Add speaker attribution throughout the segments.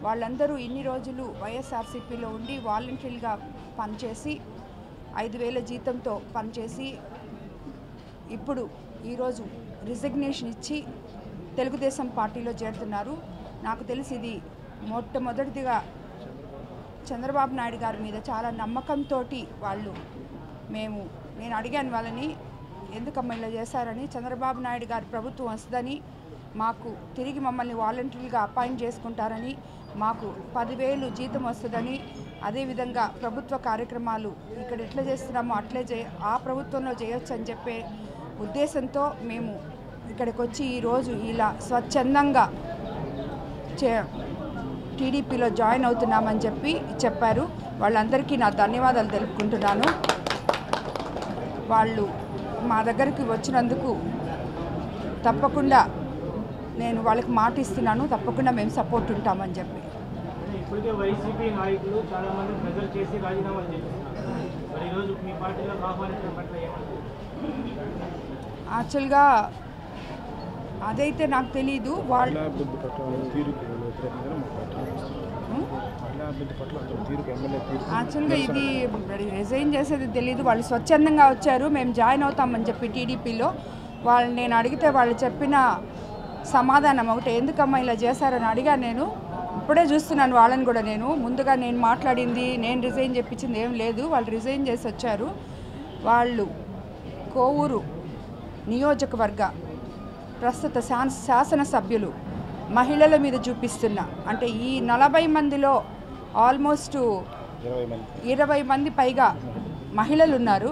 Speaker 1: వాళ్ళందరూ ఇన్ని రోజులు వైఎస్ఆర్సీపీలో ఉండి వాలంటరీగా పనిచేసి ఐదు వేల జీతంతో పనిచేసి ఇప్పుడు ఈరోజు రిజిగ్నేషన్ ఇచ్చి తెలుగుదేశం పార్టీలో చేరుతున్నారు నాకు తెలిసి ఇది మొట్టమొదటిదిగా చంద్రబాబు నాయుడు గారి మీద చాలా నమ్మకంతో వాళ్ళు మేము నేను అడిగాను వాళ్ళని ఎందుకమ్మా ఇలా చేశారని చంద్రబాబు నాయుడు గారి ప్రభుత్వం వస్తుందని మాకు తిరిగి మమ్మల్ని వాలంటరీగా అపాయింట్ చేసుకుంటారని మాకు పదివేలు జీతం వస్తుందని అదేవిధంగా ప్రభుత్వ కార్యక్రమాలు ఇక్కడ ఎట్లా చేస్తున్నామో అట్లే చే ఆ ప్రభుత్వంలో చేయొచ్చు అని చెప్పే ఉద్దేశంతో మేము ఇక్కడికి వచ్చి ఈరోజు ఇలా స్వచ్ఛందంగా చే టీడీపీలో జాయిన్ అవుతున్నామని చెప్పి చెప్పారు వాళ్ళందరికీ నా ధన్యవాదాలు తెలుపుకుంటున్నాను వాళ్ళు మా దగ్గరికి వచ్చినందుకు తప్పకుండా నేను వాళ్ళకి మాట ఇస్తున్నాను తప్పకుండా మేము సపోర్ట్ ఉంటామని చెప్పి
Speaker 2: ఇప్పటికే వైసీపీ నాయకులు చాలా మంది ప్రెజర్ చేసి రాజీనామాలు చేస్తున్నారు మరి ఈరోజు మీ పార్టీలో ఆహ్వానించడం పట్ల ఏమంటారు
Speaker 1: యాక్చువల్గా అదైతే నాకు తెలియదు వాళ్ళు
Speaker 3: మహిళా అభివృద్ధి పట్ల తీరుకు వ్యతిరేకంగా మా పార్టీ నడుస్తుంది. మహిళా అభివృద్ధి పట్ల అతని తీరుకు ఎమ్మెల్యే తీరుకు
Speaker 1: యాక్చువల్గా ఇది రిజైన్ చేసేది తెలియదు వాళ్ళు స్వచ్ఛందంగా వచ్చారు మేము జాయిన్ అవుతామని చెప్పి టీడీపీలో వాళ్ళు నేను అడిగితే వాళ్ళు చెప్పిన సమాధానం ఒకటి ఎందుకమ్మా ఇలా చేశారని అడిగాను నేను ఇప్పుడే చూస్తున్నాను వాళ్ళని కూడా నేను ముందుగా నేను మాట్లాడింది నేను రిజైన్ చెప్పించింది ఏం లేదు వాళ్ళు రిజైన్ చేసి వచ్చారు వాళ్ళు కోవూరు నియోజకవర్గ ప్రస్తుత శాస శాసనసభ్యులు మహిళల మీద చూపిస్తున్న అంటే ఈ నలభై మందిలో ఆల్మోస్ట్
Speaker 3: ఇరవై మంది
Speaker 1: ఇరవై మంది పైగా మహిళలు ఉన్నారు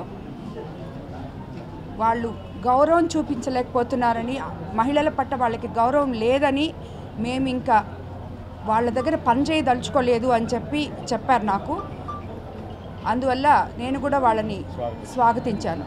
Speaker 1: వాళ్ళు గౌరవం చూపించలేకపోతున్నారని మహిళల పట్ల వాళ్ళకి గౌరవం లేదని మేము ఇంకా వాళ్ళ దగ్గర పని చేయదలుచుకోలేదు అని చెప్పి చెప్పారు నాకు అందువల్ల నేను కూడా వాళ్ళని స్వాగతించాను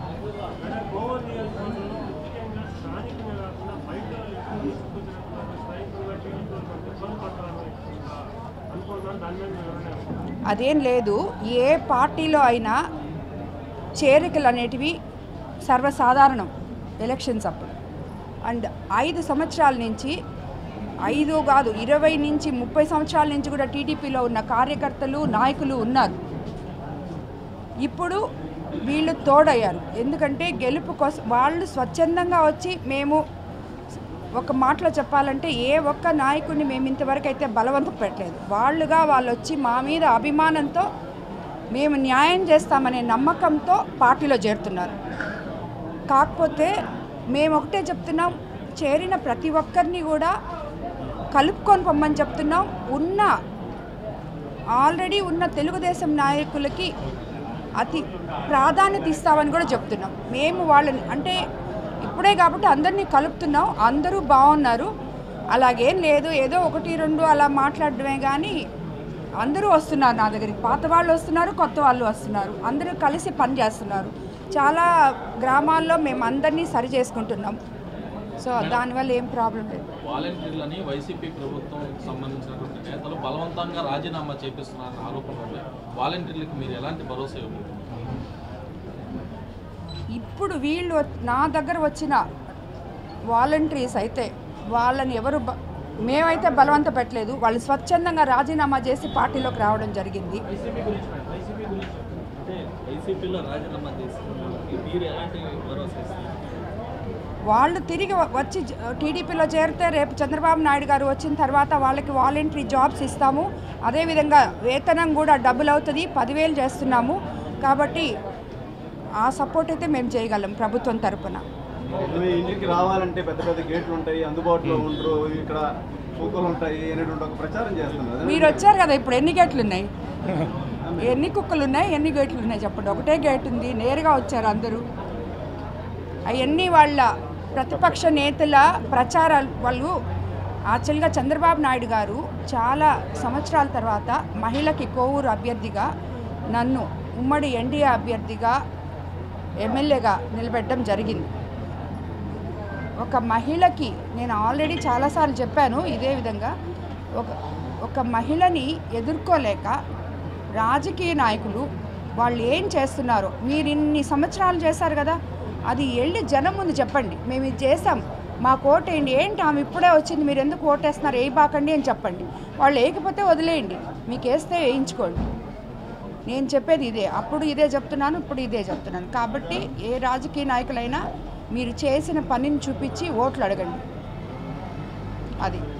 Speaker 1: అదేం లేదు ఏ పార్టీలో అయినా చేరికలు అనేటివి సర్వసాధారణం ఎలక్షన్స్ అప్పుడు అండ్ ఐదు సంవత్సరాల నుంచి ఐదు కాదు ఇరవై నుంచి ముప్పై సంవత్సరాల నుంచి కూడా టీడీపీలో ఉన్న కార్యకర్తలు నాయకులు ఉన్నారు ఇప్పుడు వీళ్ళు తోడయ్యారు ఎందుకంటే గెలుపు కోసం వాళ్ళు స్వచ్ఛందంగా వచ్చి మేము ఒక మాటలో చెప్పాలంటే ఏ ఒక్క నాయకుడిని మేము ఇంతవరకు అయితే బలవంతం పెట్టలేదు వాళ్ళుగా వాళ్ళు వచ్చి మా మీద అభిమానంతో మేము న్యాయం చేస్తామనే నమ్మకంతో పార్టీలో చేరుతున్నారు కాకపోతే మేము ఒకటే చెప్తున్నాం చేరిన ప్రతి ఒక్కరిని కూడా కలుపుకొని పొమ్మని చెప్తున్నాం ఉన్న ఆల్రెడీ ఉన్న తెలుగుదేశం నాయకులకి అతి ప్రాధాన్యత ఇస్తామని కూడా చెప్తున్నాం మేము వాళ్ళని అంటే ఇప్పుడే కాబట్టి అందరినీ కలుపుతున్నాం అందరూ బాగున్నారు అలాగేం లేదు ఏదో ఒకటి రెండు అలా మాట్లాడడమే కానీ అందరూ వస్తున్నారు నా దగ్గరికి పాత వాళ్ళు వస్తున్నారు కొత్త వాళ్ళు వస్తున్నారు అందరూ కలిసి పని చేస్తున్నారు చాలా గ్రామాల్లో మేము అందరినీ సరి చేసుకుంటున్నాం సో దానివల్ల ఏం ప్రాబ్లం లేదు
Speaker 4: వాలంటీర్లని వైసీపీ ప్రభుత్వం సంబంధించినటువంటి నేతలు బలవంతంగా రాజీనామా చేపిస్తున్నారన్న ఆరోపణలు ఉన్నాయి వాలంటీర్లకు మీరు ఎలాంటి భరోసా ఇవ్వబోతున్నారు
Speaker 1: ఇప్పుడు వీళ్ళు వ- నా దగ్గర వచ్చిన వాలంటీర్స్ అయితే వాళ్ళని ఎవరు బ- మేమైతే బలవంత పెట్టలేదు వాళ్ళు స్వచ్ఛందంగా రాజీనామా చేసి పార్టీలోకి రావడం జరిగింది
Speaker 2: వైసీపీ గురించి మేడం, వైసీపీ గురించి
Speaker 4: అంటే వైసీపీలో రాజీనామా చేస్తున్నారు మీరు ఎలాంటి భరోసా ఇస్తారు
Speaker 1: వాళ్ళు తిరిగి వ- వచ్చి జ- టీడీపీలో చేరితే రేపు చంద్రబాబు నాయుడు గారు వచ్చిన తర్వాత వాళ్ళకి వాలంటరీ జాబ్స్ ఇస్తాము అదేవిధంగా వేతనం కూడా డబుల్ అవుతుంది పదివేలు చేస్తున్నాము కాబట్టి ఆ సపోర్ట్ అయితే మేము చేయగలం ప్రభుత్వం తరపున
Speaker 5: నువ్వు ఇంటికి రావాలంటే పెద్ద పెద్ద గేట్లు ఉంటాయి అందుబాటులో ఉండరు ఇక్కడ కుక్కలు ఉంటాయి అనేటువంటి ఒక ప్రచారం చేస్తున్నారు
Speaker 1: మీరు వచ్చారు కదా ఇప్పుడు ఎన్ని గేట్లు ఉన్నాయి ఎన్ని కుక్కలు ఉన్నాయి ఎన్ని గేట్లు ఉన్నాయి చెప్పండి ఒకటే గేట్ ఉంది నేరుగా వచ్చారు అందరూ అవన్నీ వాళ్ళ ప్రతిపక్ష నేతల ప్రచారాలు వాళ్ళు యాక్చువల్గా చంద్రబాబు నాయుడు గారు చాలా సంవత్సరాల తర్వాత మహిళకి కోవూరు అభ్యర్థిగా నన్ను ఉమ్మడి ఎన్డీఏ అభ్యర్థిగా ఎమ్మెల్యేగా నిలబెట్టడం జరిగింది ఒక మహిళకి నేను ఆల్రెడీ చాలాసార్లు చెప్పాను ఇదే విధంగా ఒక ఒక మహిళని ఎదుర్కోలేక రాజకీయ నాయకులు వాళ్ళు ఏం చేస్తున్నారో మీరు ఇన్ని సంవత్సరాలు చేశారు కదా అది వెళ్ళి జనం ముందు చెప్పండి మేము ఇది చేసాం మా కోట్ వేయండి ఏంటి ఆమె ఇప్పుడే వచ్చింది మీరు ఎందుకు ఓటేస్తున్నారు వేయబాకండి అని చెప్పండి వాళ్ళు వేయకపోతే వదిలేయండి మీకు వేస్తే వేయించుకోండి నేను చెప్పేది ఇదే అప్పుడు ఇదే చెప్తున్నాను ఇప్పుడు ఇదే చెప్తున్నాను కాబట్టి ఏ రాజకీయ నాయకులైనా మీరు చేసిన పనిని చూపించి ఓట్లు అడగండి అది